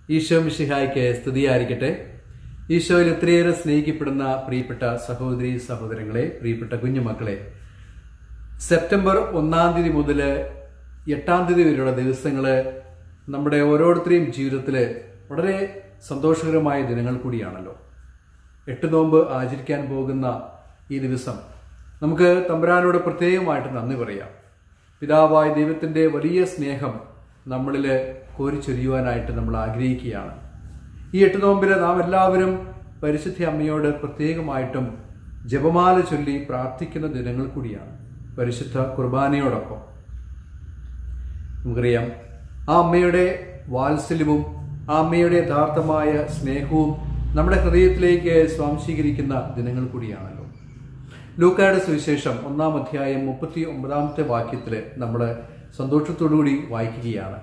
ഈശോ മിഷിഹായ്ക്ക് സ്തുതിയായിരിക്കട്ടെ ഈശോയിൽ ഒത്തിരിയേറെ സ്നേഹിക്കപ്പെടുന്ന പ്രിയപ്പെട്ട സഹോദരി സഹോദരങ്ങളെ പ്രിയപ്പെട്ട കുഞ്ഞുമക്കളെ സെപ്റ്റംബർ ഒന്നാം തീയതി മുതൽ എട്ടാം തീയതി വരെയുള്ള ദിവസങ്ങൾ നമ്മുടെ ഓരോരുത്തരെയും ജീവിതത്തിൽ വളരെ സന്തോഷകരമായ ദിനങ്ങൾ കൂടിയാണല്ലോ എട്ട് നോമ്പ് ആചരിക്കാൻ പോകുന്ന ഈ ദിവസം നമുക്ക് തമ്പുരാനോട് പ്രത്യേകമായിട്ട് നന്ദി പറയാം പിതാവായ ദൈവത്തിൻ്റെ വലിയ സ്നേഹം നമ്മളിൽ കോരിച്ചൊരിയുവാനായിട്ട് നമ്മൾ ആഗ്രഹിക്കുകയാണ് ഈ എട്ട് നോമ്പിൽ നാം എല്ലാവരും പരിശുദ്ധ അമ്മയോട് പ്രത്യേകമായിട്ടും ജപമാല ചൊല്ലി പ്രാർത്ഥിക്കുന്ന ദിനങ്ങൾ കൂടിയാണ് പരിശുദ്ധ കുർബാനയോടൊപ്പം നമുക്കറിയാം ആ അമ്മയുടെ വാത്സല്യവും ആ അമ്മയുടെ യഥാർത്ഥമായ സ്നേഹവും നമ്മുടെ ഹൃദയത്തിലേക്ക് സ്വാംശീകരിക്കുന്ന ദിനങ്ങൾ കൂടിയാണല്ലോ ലൂക്കായുടെ സുവിശേഷം ഒന്നാം അധ്യായം മുപ്പത്തി ഒമ്പതാമത്തെ വാക്യത്തിൽ നമ്മൾ സന്തോഷത്തോടുകൂടി വായിക്കുകയാണ്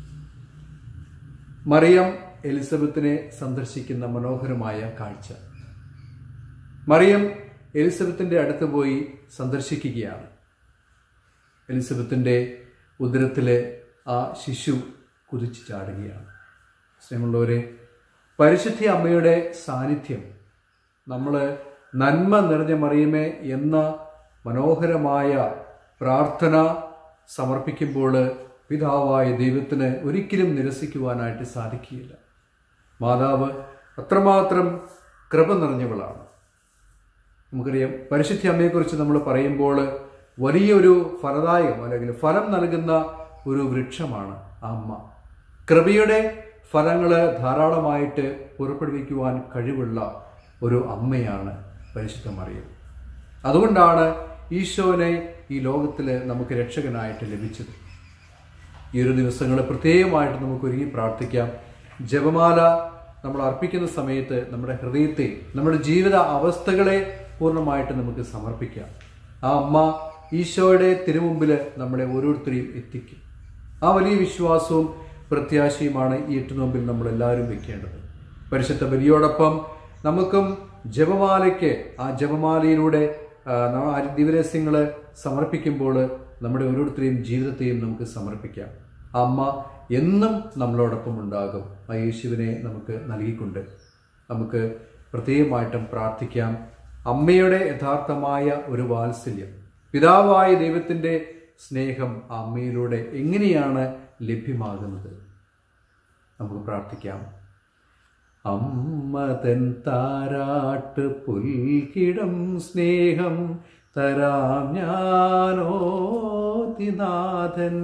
മറിയം എലിസബത്തിനെ സന്ദർശിക്കുന്ന മനോഹരമായ കാഴ്ച മറിയം എലിസബത്തിന്റെ അടുത്ത് പോയി സന്ദർശിക്കുകയാണ് എലിസബത്തിന്റെ ഉദരത്തിലെ ആ ശിശു കുതിച്ചു ചാടുകയാണ് സ്നേഹമുള്ളവരെ പരിശുദ്ധി അമ്മയുടെ സാന്നിധ്യം നമ്മൾ നന്മ നിറഞ്ഞ മറിയമേ എന്ന മനോഹരമായ പ്രാർത്ഥന സമർപ്പിക്കുമ്പോൾ പിതാവായ ദൈവത്തിന് ഒരിക്കലും നിരസിക്കുവാനായിട്ട് സാധിക്കുകയില്ല മാതാവ് അത്രമാത്രം കൃപ നിറഞ്ഞവളാണ് നമുക്കറിയാം പരിശുദ്ധി അമ്മയെക്കുറിച്ച് നമ്മൾ പറയുമ്പോൾ വലിയൊരു ഫലദായകം അല്ലെങ്കിൽ ഫലം നൽകുന്ന ഒരു വൃക്ഷമാണ് ആ അമ്മ കൃപയുടെ ഫലങ്ങൾ ധാരാളമായിട്ട് പുറപ്പെടുവിക്കുവാൻ കഴിവുള്ള ഒരു അമ്മയാണ് പരിശുദ്ധ മറിയം അതുകൊണ്ടാണ് ഈശോനെ ഈ ലോകത്തിൽ നമുക്ക് രക്ഷകനായിട്ട് ലഭിച്ചത് ഈ ഒരു ദിവസങ്ങൾ പ്രത്യേകമായിട്ട് നമുക്ക് ഒരുങ്ങി പ്രാർത്ഥിക്കാം ജപമാല നമ്മൾ അർപ്പിക്കുന്ന സമയത്ത് നമ്മുടെ ഹൃദയത്തെ നമ്മുടെ ജീവിത അവസ്ഥകളെ പൂർണ്ണമായിട്ട് നമുക്ക് സമർപ്പിക്കാം ആ അമ്മ ഈശോയുടെ തിരുമുമ്പിൽ നമ്മളെ ഓരോരുത്തരെയും എത്തിക്കും ആ വലിയ വിശ്വാസവും പ്രത്യാശയുമാണ് ഈ എട്ട് നോമ്പിൽ നമ്മൾ എല്ലാവരും വെക്കേണ്ടത് പരിശുദ്ധ ബലിയോടൊപ്പം നമുക്കും ജപമാലയ്ക്ക് ആ ജപമാലയിലൂടെ ആ ദിവരസ്യങ്ങൾ സമർപ്പിക്കുമ്പോൾ നമ്മുടെ ഓരോരുത്തരെയും ജീവിതത്തെയും നമുക്ക് സമർപ്പിക്കാം ആ അമ്മ എന്നും നമ്മളോടൊപ്പം ഉണ്ടാകും ആ യേശുവിനെ നമുക്ക് നൽകിക്കൊണ്ട് നമുക്ക് പ്രത്യേകമായിട്ടും പ്രാർത്ഥിക്കാം അമ്മയുടെ യഥാർത്ഥമായ ഒരു വാത്സല്യം പിതാവായ ദൈവത്തിൻ്റെ സ്നേഹം ആ അമ്മയിലൂടെ എങ്ങനെയാണ് ലഭ്യമാകുന്നത് നമുക്ക് പ്രാർത്ഥിക്കാം അമ്മ തൻ താരാട്ട് പുൽകിടം സ്നേഹം തരാം ഞാനോ തിനാഥൻ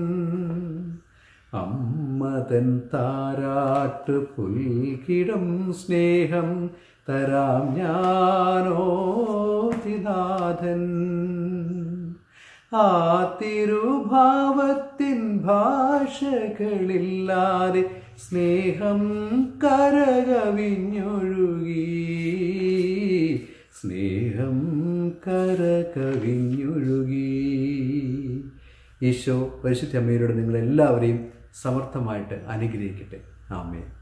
അമ്മ തൻ താരാട്ട് പുൽകിടം സ്നേഹം തരാം ഞാനോ തിനാഥൻ ആ തിരുഭാവത്തിൻ ഭാഷകളില്ലാതെ സ്നേഹം കരകവിഞ്ഞൊഴുകി സ്നേഹം കരകവിഞ്ഞൊഴുകി ഈശോ പരിശുദ്ധ അമ്മയോട് നിങ്ങളെല്ലാവരെയും സമർത്ഥമായിട്ട് അനുഗ്രഹിക്കട്ടെ ആമേ